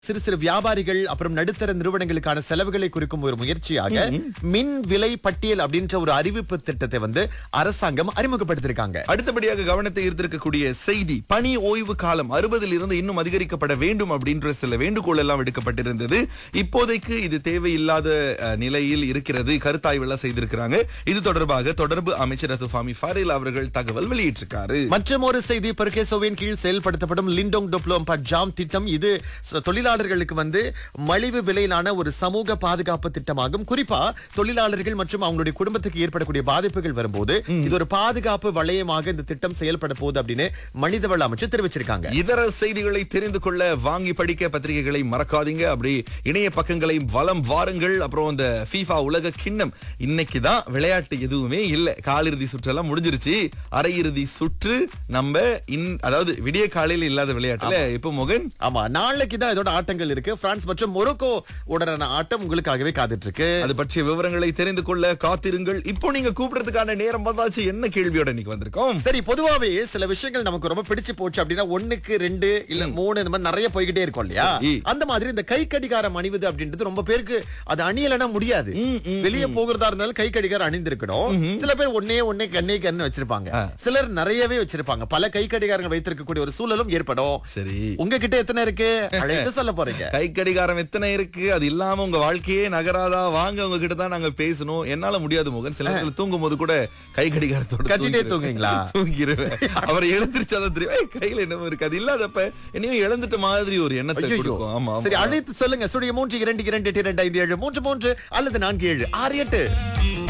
சிறு சிறு வியாபாரிகள் அப்புறம் நடுத்தர நிறுவனங்களுக்கான செலவுகளை குறிக்கும் ஒரு முயற்சியாக மின் விலை பட்டியல் அப்படின்ற ஒரு அறிவிப்பு திட்டத்தை வந்து அரசாங்கம் அறிமுகப்படுத்திருக்காங்க அடுத்தபடியாக கவனத்தை ஈர்த்திருக்கக்கூடிய செய்தி பணி ஓய்வு காலம் அறுபதில் இருந்து இன்னும் அதிகரிக்கப்பட வேண்டும் அப்படின்ற சில வேண்டுகோள் எல்லாம் விடுக்கப்பட்டிருந்தது இப்போதைக்கு இது தேவையில்லாத அஹ், நிலையில் இருக்கிறது கருத்தாய்வு எல்லாம் செய்திருக்கிறாங்க இது தொடர்பாக தொடர்பு அமைச்சர் சுஃபாமி ஃபாரில் அவர்கள் தகவல் வெளியிட்டிருக்காரு மற்றும் ஒரு செய்தி பெர்கேசோவின் கீழ் செயல்படுத்தப்படும் லிண்டோங் டிப்ளோம் ஜாம் திட்டம் இது ச- தொழிலாளர்களுக்கு வந்து மலிவு விலையிலான ஒரு சமூக பாதுகாப்பு திட்டமாகும் குறிப்பா தொழிலாளர்கள் மற்றும் அவங்களுடைய குடும்பத்துக்கு ஏற்படக்கூடிய பாதிப்புகள் வரும்போது இது ஒரு பாதுகாப்பு வளையமாக இந்த திட்டம் செயல்பட போகுது அப்படின்னு மனிதவள அமைச்சர் தெரிவிச்சிருக்காங்க இதர செய்திகளை தெரிந்து கொள்ள வாங்கி படிக்க பத்திரிகைகளை மறக்காதீங்க அப்படி இணைய பக்கங்களை வலம் வாருங்கள் அப்புறம் இந்த FIFA உலக கிண்ணம் இன்னைக்கு தான் விளையாட்டு எதுவுமே இல்ல காலிறுதி சுற்றெல்லாம் முடிஞ்சிருச்சு அரையிறுதி சுற்று நம்ம இன் அதாவது விடிய காலையில இல்லாத விளையாட்டுல இப்போ மோகன் ஆமா நாளைக்கு தான் இதோட ஆட்டங்கள் இருக்கு பிரான்ஸ் மற்றும் மொரோக்கோ உடனான ஆட்டம் உங்களுக்காகவே காத்துட்டு இருக்கு அது பற்றிய விவரங்களை தெரிந்து கொள்ள காத்திருங்கள் இப்போ நீங்க கூப்பிடுறதுக்கான நேரம் வந்தாச்சு என்ன கேள்வியோட இன்னைக்கு வந்திருக்கோம் சரி பொதுவாவே சில விஷயங்கள் நமக்கு ரொம்ப பிடிச்சு போச்சு அப்படின்னா ஒண்ணுக்கு ரெண்டு இல்ல மூணு இந்த மாதிரி நிறைய போய்கிட்டே இருக்கும் இல்லையா சரி. அந்த மாதிரி இந்த கை கடிகாரம் அணிவது அப்படின்றது ரொம்ப பேருக்கு அது அணியலனா முடியாது ம், ம், வெளியே போகிறதா இருந்தாலும் கை கடிகாரம் அணிந்திருக்கணும் சில பேர் ஒன்னே ஒன்னே கண்ணே கண்ணு வச்சிருப்பாங்க சிலர் நிறையவே வச்சிருப்பாங்க பல கை கடிகாரங்கள் வைத்திருக்கக்கூடிய ஒரு சூழலும் ஏற்படும் சரி உங்ககிட்ட எத்தனை இருக்கு அழைத்து சொல்ல போறீங்க கை கடிகாரம் எத்தனை இருக்கு அது இல்லாம உங்க வாழ்க்கையே நகராதா வாங்க உங்ககிட்ட தான் நாங்க பேசணும் என்னால முடியாது மோகன் சில நேரத்துல தூங்கும் போது கூட கை கடிகாரத்தோட கட்டிட்டே தூங்கிருவேன். தூங்குவீங்களா? தூங்கிருவேன் அவர் எழுந்திருச்சாதான் தெரியும் "ஏய், கையில என்னமோ இருக்கு அது இல்லாதப்ப என்னையும் இழந்துட்ட மாதிரி ஒரு எண்ணத்தை ஐயையோ. கொடுக்கும் ஆமா சரி ஆமா அழைத்து சொல்லுங்க சுடைய மூன்று இரண்டு இரண்டு எட்டு இரண்டு ஐந்து ஏழு மூன்று மூன்று அல்லது நான்கு ஏழு ஆறு எட்டு